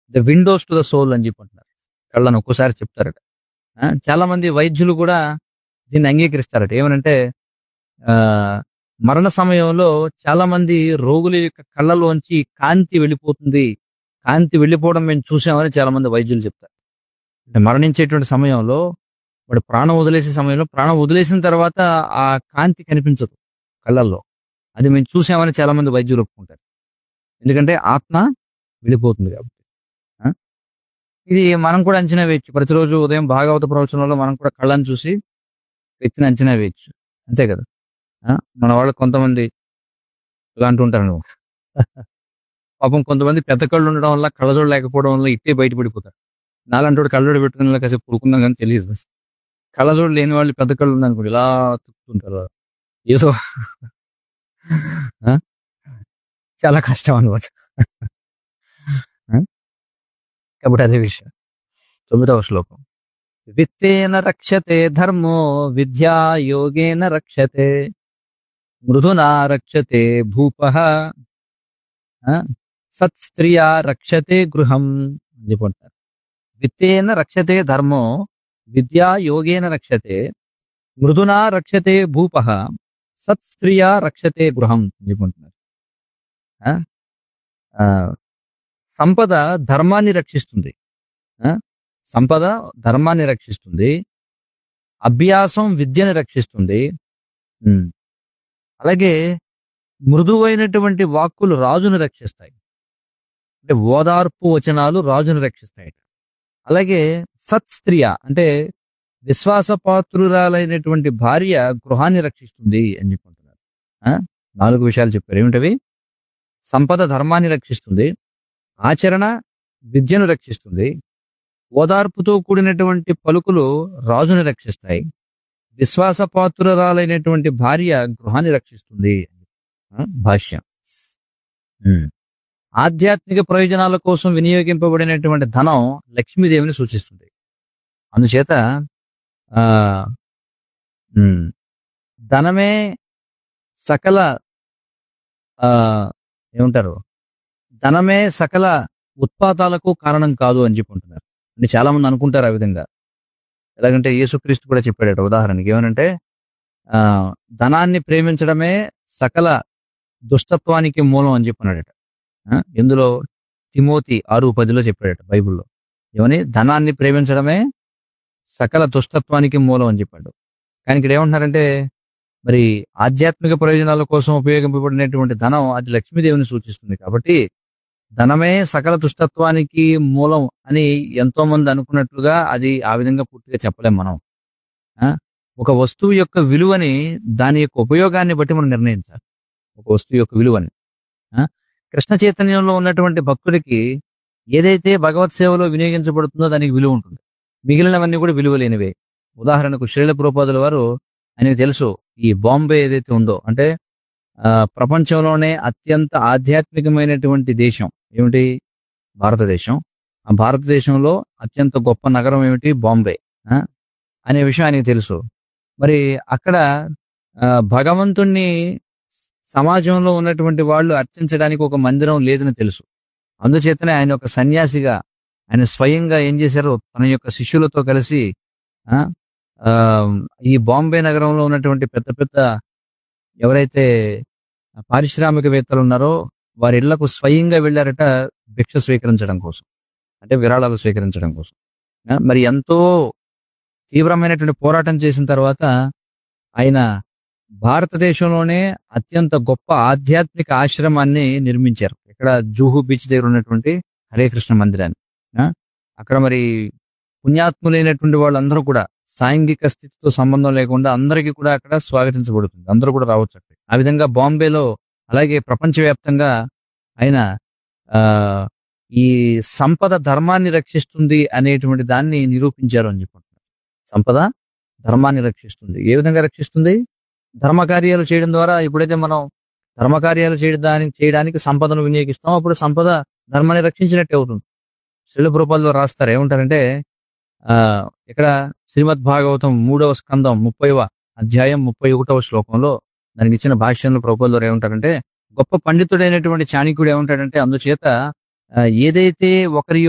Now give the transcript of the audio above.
The windows to the soul అని చెప్పి అంటున్నారు కళ్ళను ఒక్కోసారి చెప్తారట ఆ, చాలా మంది వైద్యులు కూడా దీన్ని అంగీకరిస్తారట ఏమనంటే ఆ మరణ సమయంలో చాలా మంది రోగుల యొక్క కళ్ళలోంచి కాంతి వెళ్ళిపోతుంది కాంతి వెళ్ళిపోవడం మేము చూసామని చాలా మంది వైద్యులు చెప్తారు అంటే మరణించేటువంటి సమయంలో వాడు ప్రాణం వదిలేసే సమయంలో ప్రాణం వదిలేసిన తర్వాత ఆ కాంతి కనిపించదు కళ్ళల్లో అది మేము చూసామని చాలా మంది వైద్యులు ఒప్పుకుంటారు ఎందుకంటే ఆత్మ వెళ్ళిపోతుంది కాబట్టి ఆ? ఇది మనం కూడా అంచనా వేయచ్చు ప్రతిరోజు ఉదయం భాగవత ప్రవచనంలో మనం కూడా కళ్ళని చూసి వ్యక్తిని అంచనా వేయచ్చు అంతే కదా ఆ? మన వాళ్ళు కొంతమంది ఇలా అంటుంటారు నువ్వు పాపం కొంతమంది పెద్ద కళ్ళు ఉండడం వల్ల కళ్ళజోడు లేకపోవడం వల్ల ఇట్టే బయటపడిపోతారు నాలంటోడు కళ్ళజోడు పెట్టుకుని కాసేపు పురుకుందాం కానీ తెలియదు కళ్ళజోడు లేని వాళ్ళు పెద్ద కళ్ళు ఉందనుకోండి ఇలా తుక్కుతుంటారు ఏదో ఆ? చాలా కష్టం అనమాట కాబట్టి అదే విషయం తొమ్మిదవ శ్లోకం విత్తేన రక్షతే ధర్మో విద్యా యోగేన రక్షతే మృదునా రక్షతే భూప సత్స్త్రియా రక్షతే గృహం అని చెప్పుకుంటారు విత్తేన రక్షతే ధర్మో విద్యా యోగేన రక్షతే మృదునా రక్షతే భూప సత్స్త్రియా రక్షతే గృహం అని చెప్పుకుంటున్నారు ఆ? ఆ, సంపద ధర్మాన్ని రక్షిస్తుంది ఆ? సంపద ధర్మాన్ని రక్షిస్తుంది అభ్యాసం విద్యని రక్షిస్తుంది ఉమ్. అలాగే మృదువైనటువంటి వాక్కులు రాజును రక్షిస్తాయి అంటే ఓదార్పు వచనాలు రాజును రక్షిస్తాయి అలాగే సత్స్త్రియ అంటే విశ్వాసపాత్రురాలైనటువంటి భార్య గృహాన్ని రక్షిస్తుంది అని చెప్పుకుంటున్నారు ఆ? నాలుగు విషయాలు చెప్పారు ఏమిటవి సంపద ధర్మాన్ని రక్షిస్తుంది ఆచరణ విద్యను రక్షిస్తుంది ఓదార్పుతో కూడినటువంటి పలుకులు రాజుని రక్షిస్తాయి విశ్వాసపాత్రురాలైనటువంటి భార్య గృహాన్ని రక్షిస్తుంది ఆ, భాష్యం ఉమ్. ఆధ్యాత్మిక ప్రయోజనాల కోసం వినియోగింపబడినటువంటి ధనం లక్ష్మీదేవిని సూచిస్తుంది అందుచేత ఆ ఉమ్, ధనమే సకల ఆ ఏమంటారు ధనమే సకల ఉత్పాతాలకు కారణం కాదు అని చెప్పుకుంటున్నారు అంటే చాలా మంది అనుకుంటారు ఆ విధంగా ఎలాగంటే యేసుక్రీస్తు కూడా చెప్పాడట ఉదాహరణకి ఏమనంటే ఆ ధనాన్ని ప్రేమించడమే సకల దుష్టత్వానికి మూలం అని చెప్పన్నాడట ఆ, ఇందులో తిమోతి ఆరు పదిలో చెప్పాడట బైబిల్లో ఏమని ధనాన్ని ప్రేమించడమే సకల దుష్టత్వానికి మూలం అని చెప్పాడు కానీ ఇక్కడ ఏమంటున్నారంటే మరి ఆధ్యాత్మిక ప్రయోజనాల కోసం ఉపయోగింపబడినటువంటి ధనం అది లక్ష్మీదేవిని సూచిస్తుంది కాబట్టి ధనమే సకల దుష్టత్వానికి మూలం అని ఎంతో మంది అనుకున్నట్లుగా అది ఆ విధంగా పూర్తిగా చెప్పలేం మనం ఆ? ఒక వస్తువు యొక్క విలువని దాని యొక్క ఉపయోగాన్ని బట్టి మనం నిర్ణయించాలి ఒక వస్తువు యొక్క విలువని ఆ? కృష్ణ చైతన్యంలో ఉన్నటువంటి భక్తుడికి ఏదైతే భగవత్ సేవలో వినియోగించబడుతుందో దానికి విలువ ఉంటుంది మిగిలినవన్నీ కూడా విలువ లేనివే ఉదాహరణకు శ్రీల పురోపాదుల వారు ఆయనకు తెలుసు ఈ బాంబే ఏదైతే ఉందో అంటే ఆ, ప్రపంచంలోనే అత్యంత ఆధ్యాత్మికమైనటువంటి దేశం ఏమిటి భారతదేశం ఆ భారతదేశంలో అత్యంత గొప్ప నగరం ఏమిటి బాంబే ఆ? అనే విషయం ఆయనకు తెలుసు మరి అక్కడ ఆ, భగవంతుణ్ణి సమాజంలో ఉన్నటువంటి వాళ్ళు అర్చించడానికి ఒక మందిరం లేదని తెలుసు అందుచేతనే ఆయన ఒక సన్యాసిగా ఆయన స్వయంగా ఏం చేశారు తన యొక్క శిష్యులతో కలిసి ఆ, ఆ, ఈ బాంబే నగరంలో ఉన్నటువంటి పెద్ద పెద్ద ఎవరైతే పారిశ్రామికవేత్తలు ఉన్నారో వారి ఇళ్లకు స్వయంగా వెళ్ళారట భిక్ష స్వీకరించడం కోసం అంటే విరాళాలు స్వీకరించడం కోసం ఆ, మరి ఎంతో తీవ్రమైనటువంటి పోరాటం చేసిన తర్వాత ఆయన భారతదేశంలోనే అత్యంత గొప్ప ఆధ్యాత్మిక ఆశ్రమాన్ని నిర్మించారు ఇక్కడ జూహు బీచ్ దగ్గర ఉన్నటువంటి హరే కృష్ణ మందిరాన్ని ఆ, అక్కడ మరి పుణ్యాత్ములైనటువంటి వాళ్ళందరూ కూడా సాంఘిక స్థితితో సంబంధం లేకుండా అందరికీ కూడా అక్కడ స్వాగతించబడుతుంది అందరూ కూడా రావచ్చు అక్కడ ఆ విధంగా బాంబేలో అలాగే ప్రపంచవ్యాప్తంగా ఆయన ఆ ఈ సంపద ధర్మాన్ని రక్షిస్తుంది అనేటువంటి దాన్ని నిరూపించారు అని చెప్పుకుంటున్నారు సంపద ధర్మాన్ని రక్షిస్తుంది ఏ విధంగా రక్షిస్తుంది ధర్మ కార్యాలు చేయడం ద్వారా ఎప్పుడైతే మనం ధర్మ కార్యాలు చేయడానికి చేయడానికి సంపదను వినియోగిస్తాం అప్పుడు సంపద ధర్మాన్ని రక్షించినట్టే అవుతుంది శ్రీల పురపాల్లో రాస్తారు ఏమంటారంటే ఆ ఇక్కడ శ్రీమద్ భాగవతం మూడవ స్కందం ముప్పైవ అధ్యాయం ముప్పై ఒకటవ శ్లోకంలో దానికి ఇచ్చిన భాష్యంలో ప్రభుత్వాలు ఏమంటారంటే గొప్ప పండితుడైనటువంటి చాణక్యుడు ఏమంటాడంటే అందుచేత ఆ, ఏదైతే ఒకరి